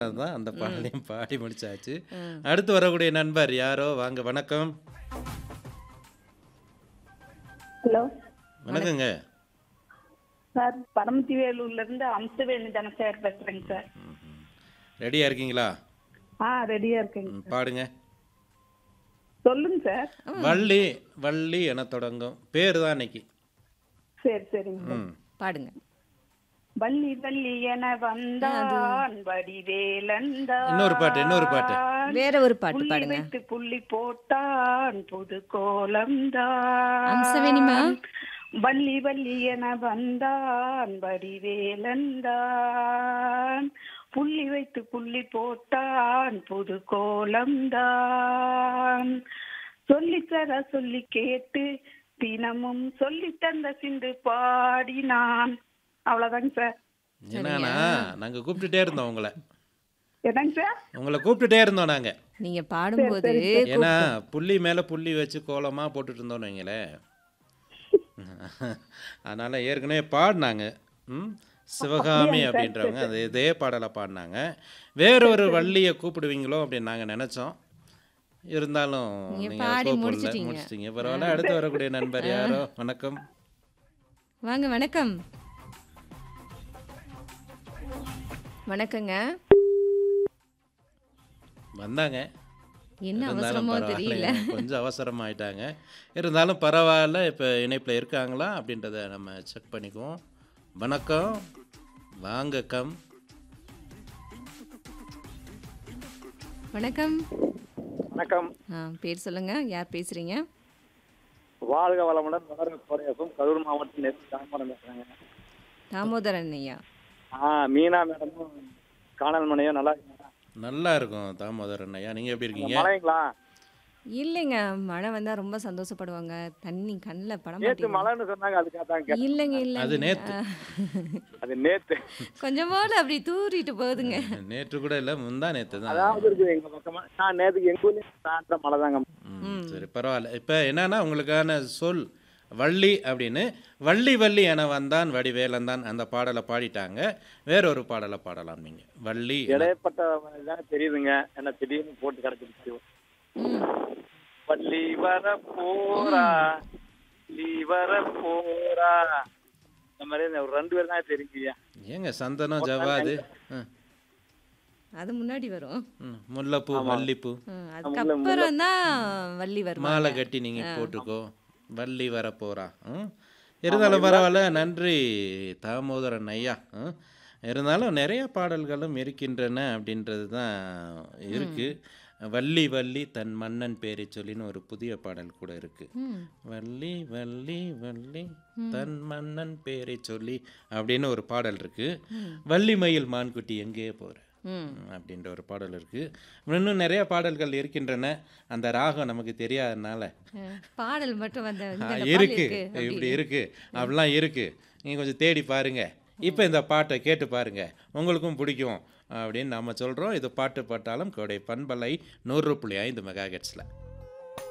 தான் அந்த பாடலையும் பாடி முடிச்சாச்சு அடுத்து வரக்கூடிய நண்பர் யாரோ வாங்க வணக்கம் ஹலோ வணக்கங்க சார் பரமத்தி வேலூர்ல இருந்து அம்சவேணி தனசேகர் பேசுறேங்க சார் ரெடியா இருக்கீங்களா ஆ ரெடியா இருக்கேங்க ம், பாடுங்க சொல்லுங்க சார் வள்ளி வள்ளி என தொடங்கும் பேர் தான் இன்னைக்கு சரி சரிங்க ம் பாடுங்க வள்ளி வள்ளி என வந்தான் வடிவேலந்தான் இன்னொரு பாட்டு, இன்னொரு பாட்டு. வேற ஒரு பாட்டு புள்ளி பாடுங்க வைத்து புள்ளி போட்டான் புது கோலம்தான் அம்சவேணிமா? வள்ளி வள்ளி என வந்தான் வடிவேலந்தான் புள்ளி வைத்து புள்ளி போட்டான் புது கோலம்தான் சொல்லித்தர சொல்லி கேட்டு தினமும் சொல்லி தந்த சிந்து பாடினான் அவ்வளவுதாங்க சார் என்னன்னா நாங்க கூப்பிட்டுட்டே இருந்தோம் உங்களை என்னங்க சார் உங்களை கூப்பிட்டுட்டே இருந்தோம் நாங்க நீங்க பாடும்போது ஏன்னா புள்ளி மேல புள்ளி வச்சு கோலமா போட்டுட்டு இருந்தோம்னு வைங்களேன் அதனால ஏற்கனவே பாடினாங்க ம் சிவகாமி அப்படின்றவங்க அது இதே பாடலை பாடினாங்க வேற ஒரு வள்ளியை கூப்பிடுவீங்களோ அப்படின்னு நாங்க நினைச்சோம் இருந்தாலும் நீங்க நீங்க பாடி கூப்பிடல முடிச்சிட்டீங்க. முடிச்சிட்டீங்க பரவாயில்ல அடுத்து வரக்கூடிய நண்பர் யாரோ வணக்கம் வாங்க வணக்கம் வணக்கங்க வந்தாங்க என்ன இருந்தாலும் அவசரமோ பரவாயில்ல. தெரியல கொஞ்சம் அவசரமாயிட்டாங்க இருந்தாலும் பரவாயில்ல இப்போ இணைப்பில் இருக்காங்களா அப்படின்றத நம்ம செக் பண்ணிக்குவோம் வணக்கம் வாங்க கம் வணக்கம் வணக்கம் ஆ பேர் சொல்லுங்க யார் பேசுறீங்க வாழ்க வளமுடன் வளர்க கோடையப்பம் கரூர் மாவட்டம் நெருப்பு தாமரம் பேசுறேங்க தாமோதரன் ஐயா ஆ மீனா மேடமும் காணல் மனையும் நல்லா இருக்கீங்களா நல்லா இருக்கும் தாமோதரன் ஐயா நீங்கள் எப்படி இருக்கீங்க மழைங்களா இல்லைங்க மழை வந்தா ரொம்ப சந்தோஷப்படுவாங்க தண்ணி கண்ணில் பட நேத்து மாட்டேங்குது மழைன்னு சொன்னாங்க அதுக்காக தான் கேட்டேன் இல்லைங்க இல்ல அது நேத்து. அது நேத்து கொஞ்சம் போல அப்படி தூரிட்டு போகுதுங்க நேற்று கூட இல்லை முந்தா நேற்று தான் அதாவது இருக்குது எங்க பக்கமா நான் நேத்துக்கு எங்க ஊர்லயும் சாயந்தர மழை தாங்க ம், சரி பரவாயில்ல இப்போ என்னன்னா உங்களுக்கான சொல் வள்ளி அப்படின்னு வள்ளி வள்ளி என வந்தான் வடிவேலந்தான் அந்த பாடலை பாடிட்டாங்க வேற ஒரு பாடலை பாடலாம் நீங்கள் வள்ளி என- இடைப்பட்ட இதான தெரியுதுங்க என்ன திடீர்னு போட்டு கிடச்சிருச்சு ம் பள்ளி வர போறா பள்ளி வர போறா இந்த மாதிரி இந்த ஒரு ரெண்டு பேர் தான் தெரிஞ்சுயா ஏங்க சந்தனம் ஜவாது ம், அது முன்னாடி வரும் ம், முல்லைப்பூ மல்லிப்பூ ம், அதுக்கப்புறம் தான் வள்ளி வரும் மாலை கட்டி நீங்க போட்டுக்கோ வள்ளி வர போறா ம்? இருந்தாலும் பரவாயில்ல நன்றி தாமோதரன் ஐயா ம்? இருந்தாலும் நிறைய பாடல்களும் இருக்கின்றன அப்படின்றது தான் இருக்கு வள்ளி வள்ளி தன் மன்னன் பேரை சொல்லின்னு ஒரு புதிய பாடல் கூட இருக்கு ம் வள்ளி வள்ளி வள்ளி தன் மன்னன் பேரை சொல்லி அப்படின்னு ஒரு பாடல் இருக்கு வள்ளி மயில் மான்குட்டி எங்கே போற ம் அப்படின்ற ஒரு பாடல் இருக்கு இன்னும் நிறைய பாடல்கள் இருக்கின்றன அந்த ராகம் நமக்கு தெரியாதனால அஹ், பாடல் மட்டும் வந்த ஆ, இந்த பாடல் இருக்கு இருக்கு இப்படி இருக்கு அப்படிலாம் இருக்கு நீங்க கொஞ்சம் தேடி பாருங்க இப்போ இந்த பாட்டை கேட்டு பாருங்க உங்களுக்கும் பிடிக்கும் அப்படின்னு நாம சொல்றோம் இது பாட்டு பாட்டாலும் கோடை பண்பலை நூறு புள்ளி ஐந்து மெகா